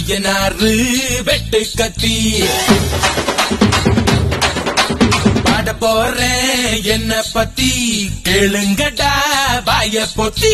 ஐயனாறு வெட்டு கத்தி பாட போறேன் என்ன பத்தி கேளுங்கடா வாய பொத்தி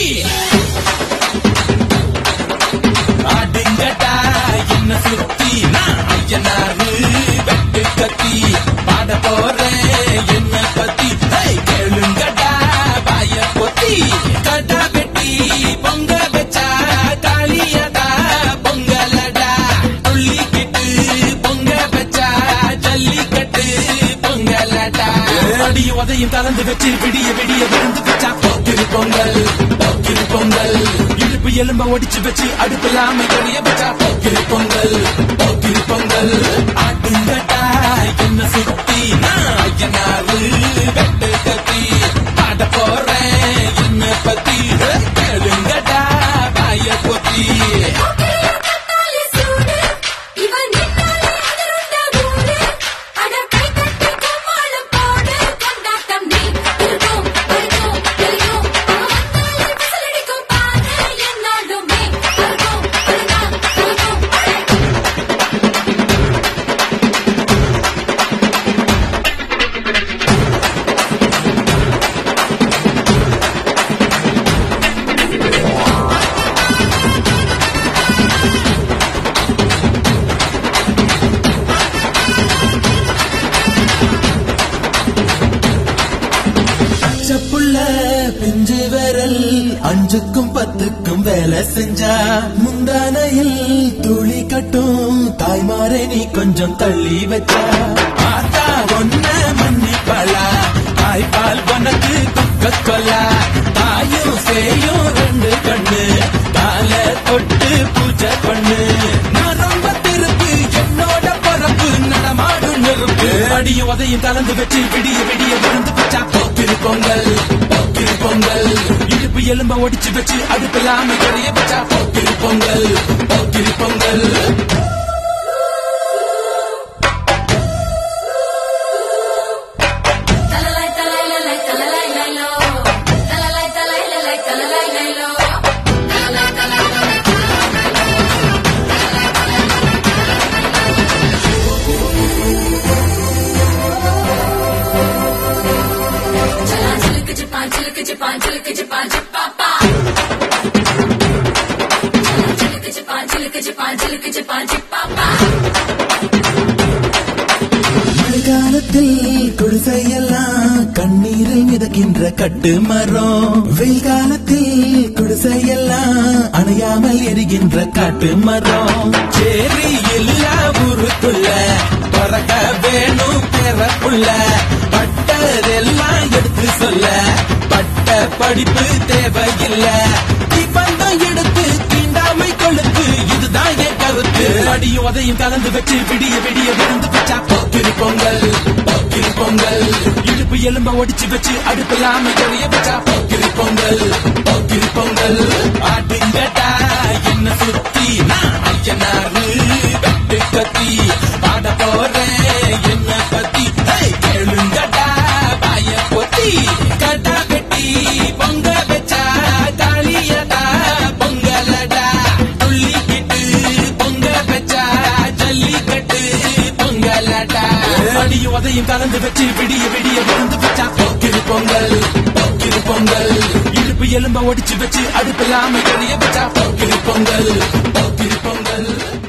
ஆடுங்கடா என்ன சுத்தி நான் ஐயனாரு வெட்டு கத்தி பாட போறேன் என்ன பத்தி ஹேய், கேளுங்கடா வாய பொத்தி கடா வெட்டி பொங்க வச்சா காளியதா பொங்கலடா துள்ளிக்கிட்டு பொங்க வச்சா ஜல்லிக்கட்டு பொங்கலடா அடி உதையும் கலந்து வச்சு விடிய விடிய விழுந்து வச்சா போக்கிரி பொங்கல் போக்கிரி பொங்கல் இடுப்பு எலும்ப ஒடிச்சு வச்சு அடுப்பில்லாம எரிய வச்சா போக்கிரி பொங்கல் போக்கிரி பொங்கல் ஆட்டுங்கட்டா என்ன சுத்தி நான் ஐயனாரு வெட்டு கத்தி பாட போறேன் என்ன பத்தி கேளுங்கடா வாய பொத்தி கத்தாலி சூடு இவன் நின்னாலே அதிருண்ட ஊரு அட கை தட்டி கும்மாளம் போடு கொண்டாட்டம் நீ இருக்கும் இருக்கும் இருக்கும் அவன் வந்தாலே விசிலடிக்கும் பாரு என்னாலுமே இருக்கும் இருக்கும் இருக்கும் பச்சப்புள்ள பிஞ்சு விரல் அஞ்சுக்கும் பத்துக்கும் வேலை செஞ்சா முந்தானையில் துளி கட்டும் தாய்மாரை நீ கொஞ்சம் தள்ளி வச்சா ஆத்தா ஒன்ன மன்னிப்பலா தாய்ப்பால் உனக்கு குக்க கொல்லா தாயும் சேயும் ரெண்டு கண்ணு கால தொட்டு பூஜை பண்ணு நான் ரொம்ப திருப்பு என்னோட பரப்பு நடமாடும் நெருப்பு அடியும் உதையும் கலந்து வச்சு விடிய விடிய விழுந்து வச்சா போக்கிரி பொங்கல் போக்கிரி பொங்கல் இடுப்பு எலும்ப ஒடிச்சு வச்சு அடுப்பில்லாம எரிய வச்சா போக்கிரி பொங்கல் போக்கிரி பொங்கல் தலலை தலலை தலலை லைலோ தலலை தலலை தலலை லைலோ தலலை தலலை चला चिलक चिपा चिलक चिपा चिलक चिपा चिपापा चला चिलक चिपा चिलक चिपा चिलक चिपा चिपापा மழைக்காலத்தில் குடிசையெல்லாம் கண்ணீரில் மிதக்கின்ற கட்டு மரம் வெயில் காலத்தில் குடிசையெல்லாம் அணையாமல் எரிகின்ற காட்டு மரம் சேரி எல்லா ஊருக்குள்ள பறக்க வேணும் பிறப்புள்ள பட்டதெல்லாம் எடுத்து சொல்ல பட்ட படிப்பு தேவையில்லை தீபந்தம் எடுத்து தீண்டாமை கொழுப்பு இதுதான் என் கருத்து அடியும் உதையும் கலந்து வச்சு விடிய விடிய விழுந்து வச்சா போக்கிரி பொங்கல் போக்கிரி பொங்கல் இடுப்பு எலும்ப ஒடிச்சு வச்சு அடுப்பில்லாம எரிய வச்சா போக்கிரி பொங்கல் போக்கிரி பொங்கல் ஆட்டுங்கடா என்ன சுத்தி நான் ஐயனாரு வெட்டு கத்தி பாட போறேன் என்ன பத்தி ஹேய், கேளுங்கடா பாய பொத்தி கடா வெட்டி பொங்க வச்சா தாலியடா பொங்கலடா துள்ளிக்கிட்டு பொங்க வச்சா ஜல்லிக்கட்டு பொங்கலடா அடியும் உதையும் கலந்து வச்சு விடிய விடிய விழுந்து வச்சா போக்கிரி பொங்கல் போக்கிரி பொங்கல் இடுப்பு எலும்ப ஒடிச்சு வச்சு அடுப்பில்லாம எரிய வச்சா போக்கிரி பொங்கல் போக்கிரி பொங்கல்